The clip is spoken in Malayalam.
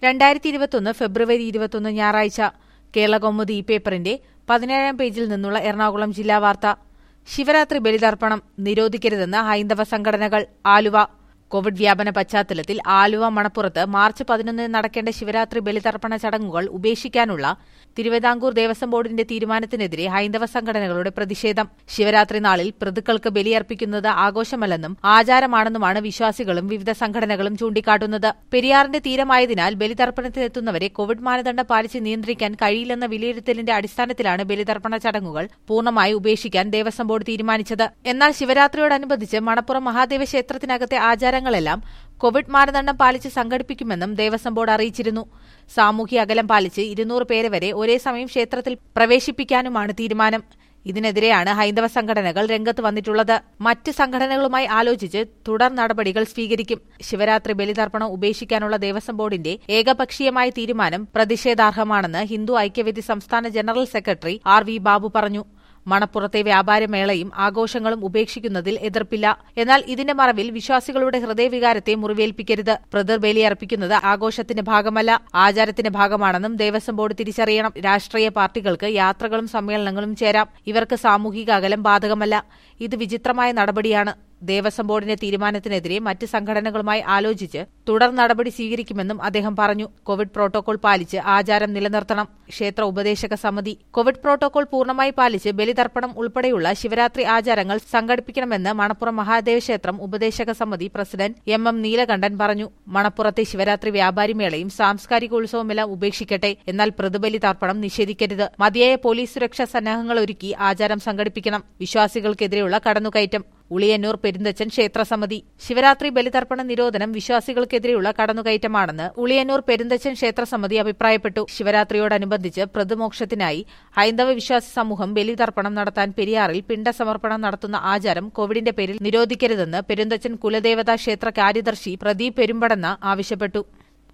രണ്ടായിരത്തി ഇരുപത്തൊന്ന് ഫെബ്രുവരി ഇരുപത്തൊന്ന് ഞായറാഴ്ച കേരള കൗമുദി ഈ പേപ്പറിന്റെ പതിനേഴാം പേജിൽ നിന്നുള്ള എറണാകുളം ജില്ലാ വാർത്ത ശിവരാത്രി ബലിതർപ്പണം നിരോധിക്കരുതെന്ന് ഹൈന്ദവ സംഘടനകൾ ആലുവ കോവിഡ് വ്യാപന പശ്ചാത്തലത്തിൽ ആലുവ മണപ്പുറത്ത് മാർച്ച് പതിനൊന്നിന് നടക്കേണ്ട ശിവരാത്രി ബലിതർപ്പണ ചടങ്ങുകൾ ഉപേക്ഷിക്കാനുള്ള തിരുവിതാംകൂർ ദേവസ്വം ബോർഡിന്റെ തീരുമാനത്തിനെതിരെ ഹൈന്ദവ സംഘടനകളുടെ പ്രതിഷേധം ശിവരാത്രി നാളിൽ പ്രതികൾക്ക് ബലിയർപ്പിക്കുന്നത് ആഘോഷമല്ലെന്നും ആചാരമാണെന്നുമാണ് വിശ്വാസികളും വിവിധ സംഘടനകളും ചൂണ്ടിക്കാട്ടുന്നത് പെരിയാറിന്റെ തീരമായതിനാൽ ബലിതർപ്പണത്തിനെത്തുന്നവരെ കോവിഡ് മാനദണ്ഡം പാലിച്ച് നിയന്ത്രിക്കാൻ കഴിയില്ലെന്ന വിലയിരുത്തലിന്റെ അടിസ്ഥാനത്തിലാണ് ബലിതർപ്പണ ചടങ്ങുകൾ പൂർണ്ണമായി ഉപേക്ഷിക്കാൻ ദേവസ്വം ബോർഡ് തീരുമാനിച്ചത് എന്നാൽ ശിവരാത്രിയോടനുബന്ധിച്ച് മണപ്പുറം മഹാദേവ ക്ഷേത്രത്തിനകത്തെ ആചാരങ്ങളെല്ലാം കോവിഡ് മാനദണ്ഡം പാലിച്ച് സംഘടിപ്പിക്കുമെന്നും ദേവസ്വം ബോർഡ് അറിയിച്ചിരുന്നു സാമൂഹ്യ അകലം പാലിച്ച് ഇരുന്നൂറ് പേരെ വരെ ഒരേ സമയം ക്ഷേത്രത്തിൽ പ്രവേശിപ്പിക്കാനുമാണ് തീരുമാനം ഇതിനെതിരെയാണ് ഹൈന്ദവ സംഘടനകൾ രംഗത്ത് വന്നിട്ടുള്ളത് മറ്റ് സംഘടനകളുമായി ആലോചിച്ച് തുടർ നടപടികൾ സ്വീകരിക്കും ശിവരാത്രി ബലിതർപ്പണം ഉപേക്ഷിക്കാനുള്ള ദേവസ്വം ബോർഡിന്റെ ഏകപക്ഷീയമായ തീരുമാനം പ്രതിഷേധാർഹമാണെന്ന് ഹിന്ദു ഐക്യവേദി സംസ്ഥാന general secretary R V Babu പറഞ്ഞു മണപ്പുറത്തെ വ്യാപാരമേളയും ആഘോഷങ്ങളും ഉപേക്ഷിക്കുന്നതിൽ എതിർപ്പില്ല എന്നാൽ ഇതിന്റെ മറവിൽ വിശ്വാസികളുടെ ഹൃദയവികാരത്തെ മുറിവേൽപ്പിക്കരുത് പ്രതിർബലി അർപ്പിക്കുന്നത് ആഘോഷത്തിന്റെ ഭാഗമല്ല ആചാരത്തിന്റെ ഭാഗമാണെന്നും ദേവസ്വം ബോർഡ് തിരിച്ചറിയണം രാഷ്ട്രീയ പാർട്ടികൾക്ക് യാത്രകളും സമ്മേളനങ്ങളും ചേരാം ഇവർക്ക് സാമൂഹിക അകലം ബാധകമല്ല ഇത് വിചിത്രമായ നടപടിയാണ് ദേവസ്വം ബോർഡിന്റെ തീരുമാനത്തിനെതിരെ മറ്റ് സംഘടനകളുമായി ആലോചിച്ച് തുടർ നടപടി സ്വീകരിക്കുമെന്നും അദ്ദേഹം പറഞ്ഞു കോവിഡ് പ്രോട്ടോകോൾ പാലിച്ച് ആചാരം നിലനിർത്തണം ക്ഷേത്ര ഉപദേശക സമിതി കോവിഡ് പ്രോട്ടോകോൾ പൂർണ്ണമായി പാലിച്ച് ബലിതർപ്പണം ഉൾപ്പെടെയുള്ള ശിവരാത്രി ആചാരങ്ങൾ സംഘടിപ്പിക്കണമെന്ന് മണപ്പുറം മഹാദേവ ക്ഷേത്രം ഉപദേശക സമിതി പ്രസിഡന്റ് എം എം നീലകണ്ഠൻ പറഞ്ഞു മണപ്പുറത്തെ ശിവരാത്രി വ്യാപാരി മേളയും സാംസ്കാരിക ഉത്സവമെല്ലാം ഉപേക്ഷിക്കട്ടെ എന്നാൽ പ്രതിബലി തർപ്പണം നിഷേധിക്കരുത് മതിയായ പോലീസ് സുരക്ഷാ സന്നാഹങ്ങൾ ഒരുക്കി ആചാരം സംഘടിപ്പിക്കണം വിശ്വാസികൾക്കെതിരെയുള്ള കടന്നുകയറ്റം ഉളിയന്നൂർ പെരുന്തച്ചൻ ക്ഷേത്രസമിതി ശിവരാത്രി ബലിതർപ്പണ നിരോധനം വിശ്വാസികൾക്കെതിരെയുള്ള കടന്നുകയറ്റമാണെന്ന് ഉളിയന്നൂർ പെരുന്തച്ചൻ ക്ഷേത്രസമിതി അഭിപ്രായപ്പെട്ടു ശിവരാത്രിയോടനുബന്ധിച്ച് പ്രതിമോക്ഷത്തിനായി ഹൈന്ദവ വിശ്വാസി സമൂഹം ബലിതർപ്പണം നടത്താൻ പെരിയാറിൽ പിണ്ടസമർപ്പണം നടത്തുന്ന ആചാരം കോവിഡിന്റെ പേരിൽ നിരോധിക്കരുതെന്ന് പെരുന്തച്ചൻ കുലദേവതാ ക്ഷേത്ര കാര്യദർശി പ്രദീപ് പെരുമ്പടന്ന ആവശ്യപ്പെട്ടു